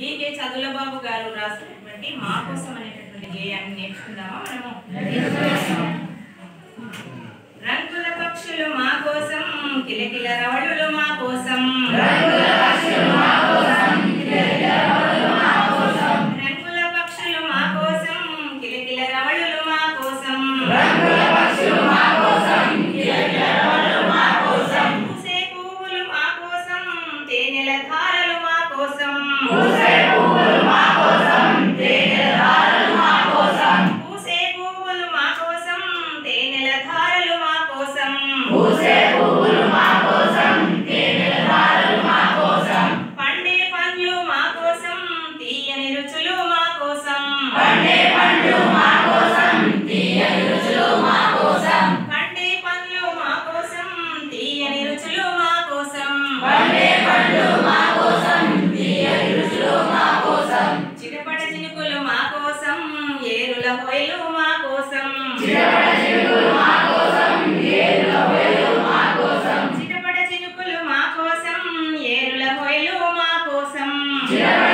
decay చదుల బాబు గారు రాసినటువంటి మా కోసం అనేటటువంటి గేయాన్ని నేర్చుకుందామా మనము రంగుల పక్షులు మా కోసం కిలకిల రవళులు మా కోసం రంగుల పక్షులు మా కోసం కిలకిల రవళులు మా కోసం పూసే పువ్వులు మా కోసం తేనెల ధారలు మా కోసం పూసే పువ్వులు మా కోసం తేనెల ధారలు మా కోసం పండే పండ్లు మా కోసం తీయని రుచులు మా కోసం పండే పండ్లు మా కోసం తీయని రుచులు మా కోసం పండే పండ్లు మా కోసం తీయని రుచులు మా కోసం పండే పండ్లు మా కోసం తీయని రుచులు మా కోసం చిటపట చినుకులు మా కోసం ఏరుల హొయలు మా కోసం చిటపట చినుకులు మా కోసం ఏరుల హొయలు మా కోసం చిటపట చినుకులు మా కోసం ఏరుల హొయలు మా కోసం చిటపట